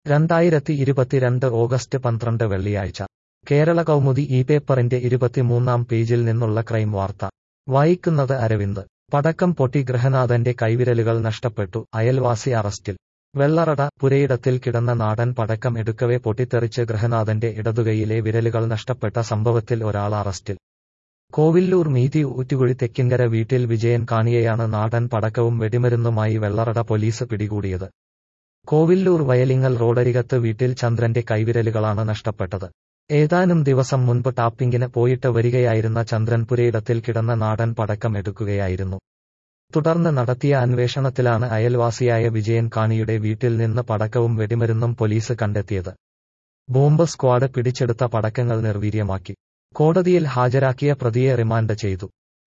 രണ്ടായിരത്തി ഇരുപത്തിരണ്ട് ഓഗസ്റ്റ് പന്ത്രണ്ട് വെള്ളിയാഴ്ച കേരള കൗമുദി ഈ പേപ്പറിന്റെ ഇരുപത്തിമൂന്നാം പേജിൽ നിന്നുള്ള ക്രൈം വാർത്ത വായിക്കുന്നത് അരവിന്ദ് പടക്കം പൊട്ടി ഗൃഹനാഥന്റെ കൈവിരലുകൾ നഷ്ടപ്പെട്ടു അയൽവാസി അറസ്റ്റിൽ വെള്ളറട പുരയിടത്തിൽ കിടന്ന നാടൻ പടക്കം എടുക്കവെ പൊട്ടിത്തെറിച്ച് ഗൃഹനാഥന്റെ ഇടതുകൈയിലെ വിരലുകൾ നഷ്ടപ്പെട്ട സംഭവത്തിൽ ഒരാൾ അറസ്റ്റിൽ കോവില്ലൂർ മീതി ഊറ്റുകുഴി തെക്കിങ്കര വീട്ടിൽ വിജയൻ കാണിയെയാണ് നാടൻ പടക്കവും വെടിമരുന്നുമായി വെള്ളറട പോലീസ് പിടികൂടിയത് കോവില്ലൂർ വയലിങ്ങൽ റോഡരികത്ത് വീട്ടിൽ ചന്ദ്രന്റെ കൈവിരലുകളാണ് നഷ്ടപ്പെട്ടത് ഏതാനും ദിവസം മുൻപ് ടാപ്പിംഗിന് പോയിട്ട് വരികയായിരുന്ന ചന്ദ്രൻ പുരയിടത്തിൽ കിടന്ന നാടൻ പടക്കം എടുക്കുകയായിരുന്നു തുടർന്ന് നടത്തിയ അന്വേഷണത്തിലാണ് അയൽവാസിയായ വിജയൻ കാണിയുടെ വീട്ടിൽ നിന്ന് പടക്കവും വെടിമരുന്നും പോലീസ് കണ്ടെത്തിയത് ബോംബ് സ്ക്വാഡ് പിടിച്ചെടുത്ത പടക്കങ്ങൾ നിർവീര്യമാക്കി കോടതിയിൽ ഹാജരാക്കിയ പ്രതിയെ റിമാൻഡ് ചെയ്തു